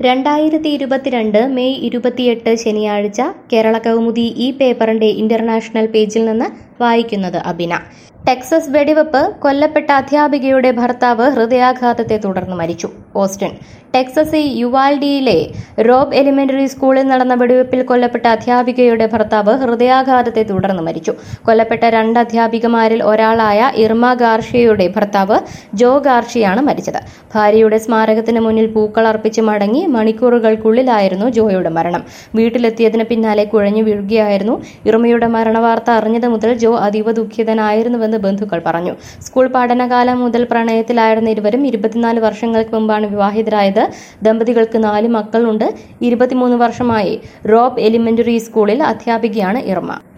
രണ്ടായിരത്തി ഇരുപത്തിരണ്ട് മെയ് ഇരുപത്തിയെട്ട് ശനിയാഴ്ച കേരള കൗമുദി ഈ പേപ്പറിന്റെ ഇന്റർനാഷണൽ പേജിൽ നിന്ന് വായിക്കുന്നത് അബിന ടെക്സസ് വെടിവെപ്പ് കൊല്ലപ്പെട്ട അധ്യാപികയുടെ ഭർത്താവ് ഹൃദയാഘാതത്തെ തുടർന്ന് മരിച്ചു ഓസ്റ്റിൻ ടെക്സസ് യുവാൽഡിയിലെ റോബ് എലിമെന്ററി സ്കൂളിൽ നടന്ന വെടിവെപ്പിൽ കൊല്ലപ്പെട്ട അധ്യാപികയുടെ ഭർത്താവ് ഹൃദയാഘാതത്തെ തുടർന്ന് മരിച്ചു കൊല്ലപ്പെട്ട രണ്ട് അധ്യാപികമാരിൽ ഒരാളായ ഇർമ ഗാർഷിയയുടെ ഭർത്താവ് ജോ ഗാർഷിയാണ് മരിച്ചത് ഭാര്യയുടെ സ്മാരകത്തിന് മുന്നിൽ പൂക്കൾ അർപ്പിച്ച് മടങ്ങി മണിക്കൂറുകൾക്കുള്ളിലായിരുന്നു ജോയുടെ മരണം വീട്ടിലെത്തിയതിന് പിന്നാലെ കുഴഞ്ഞു വീഴുകയായിരുന്നു ഇർമയുടെ മരണവാർത്ത അറിഞ്ഞത് മുതൽ ജോ അതീവ ദുഃഖിതനായിരുന്നുവെന്ന് ബന്ധുക്കൾ പറഞ്ഞു സ്കൂൾ പഠനകാലം മുതൽ പ്രണയത്തിലായിരുന്ന ഇരുവരും ഇരുപത്തിനാല് വർഷങ്ങൾക്ക് മുമ്പാണ് വിവാഹിതരായത് ദമ്പതികൾക്ക് നാല് മക്കളുണ്ട് ഇരുപത്തിമൂന്ന് വർഷമായി റോബ് എലിമെന്ററി സ്കൂളിൽ അധ്യാപികയാണ് ഇർമ